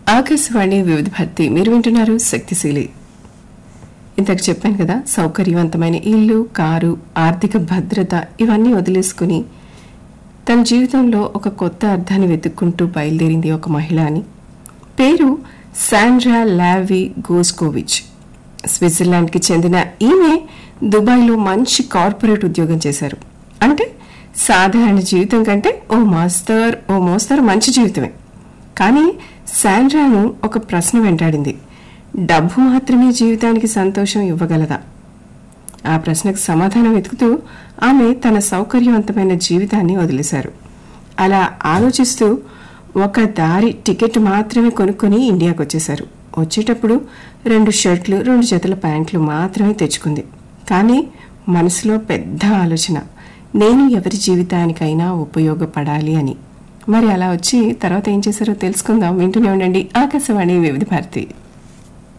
ఆకాశవాణి వివిధ భర్తీ మీరు వింటున్నారు శక్తిశీలి ఇంతకు చెప్పాను కదా సౌకర్యవంతమైన ఇల్లు కారు ఆర్థిక భద్రత ఇవన్నీ వదిలేసుకుని తన జీవితంలో ఒక కొత్త అర్థాన్ని వెతుక్కుంటూ బయలుదేరింది ఒక మహిళ అని పేరు శాండ్రా లావి గోస్కోవిచ్ స్విట్జర్లాండ్కి చెందిన ఈమె దుబాయ్లో మంచి కార్పొరేట్ ఉద్యోగం చేశారు అంటే సాధారణ జీవితం కంటే ఓ మాస్తర్ ఓ మోస్తరు మంచి జీవితమే కానీ శాండ్రాను ఒక ప్రశ్న వెంటాడింది డబ్బు మాత్రమే జీవితానికి సంతోషం ఇవ్వగలదా ఆ ప్రశ్నకు సమాధానం వెతుకుతూ ఆమె తన సౌకర్యవంతమైన జీవితాన్ని వదిలేశారు అలా ఆలోచిస్తూ ఒక దారి టికెట్ మాత్రమే కొనుక్కొని ఇండియాకు వచ్చేశారు వచ్చేటప్పుడు రెండు షర్ట్లు రెండు జతల ప్యాంట్లు మాత్రమే తెచ్చుకుంది కానీ మనసులో పెద్ద ఆలోచన నేను ఎవరి జీవితానికైనా ఉపయోగపడాలి అని మరి అలా వచ్చి తర్వాత ఏం చేశారో తెలుసుకుందాం వింటూనే ఉండండి ఆకాశవాణి వివిధ భారతి